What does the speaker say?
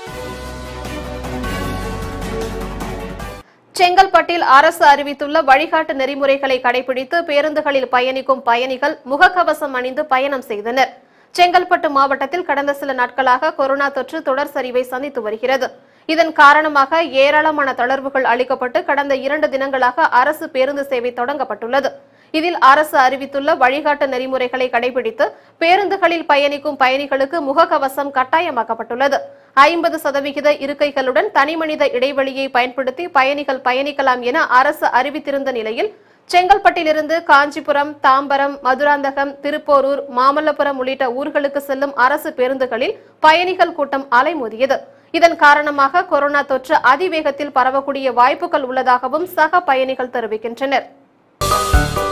செங்கல்பட்டில் அரசு அறிவித்துள்ள வழிகாட்டு நெறிமுறைகளை கடைபிடித்து பேருந்துகளில் பயணிக்கும் பயணிகள் முகக்கவசம் அணிந்து பயணம் செய்தனர் செங்கல்பட்டு மாவட்டத்தில் கடந்த சில நாட்களாக கொரோனா தொற்று தொடர் சரிவை சந்தித்து வருகிறது இதன் காரணமாக ஏராளமான தளர்வுகள் அளிக்கப்பட்டு கடந்த இரண்டு தினங்களாக அரசு பேருந்து சேவை தொடங்கப்பட்டுள்ளது இதில் அரசு அறிவித்துள்ள வழிகாட்டு நெறிமுறைகளை கடைபிடித்து பேருந்துகளில் பயணிக்கும் பயணிகளுக்கு முகக்கவசம் கட்டாயமாக்கப்பட்டுள்ளது ஐம்பது சதவிகித இருக்கைகளுடன் தனிமனித இடைவெளியை பயன்படுத்தி பயணிகள் பயணிக்கலாம் என அரசு அறிவித்திருந்த நிலையில் செங்கல்பட்டிலிருந்து காஞ்சிபுரம் தாம்பரம் மதுராந்தகம் திருப்போரூர் மாமல்லபுரம் உள்ளிட்ட ஊர்களுக்கு செல்லும் அரசு பேருந்துகளில் பயணிகள் கூட்டம் அலைமோதியது இதன் காரணமாக கொரோனா தொற்று அதிவேகத்தில் பரவக்கூடிய வாய்ப்புகள் உள்ளதாகவும் சக பயணிகள் தெரிவிக்கின்றனர்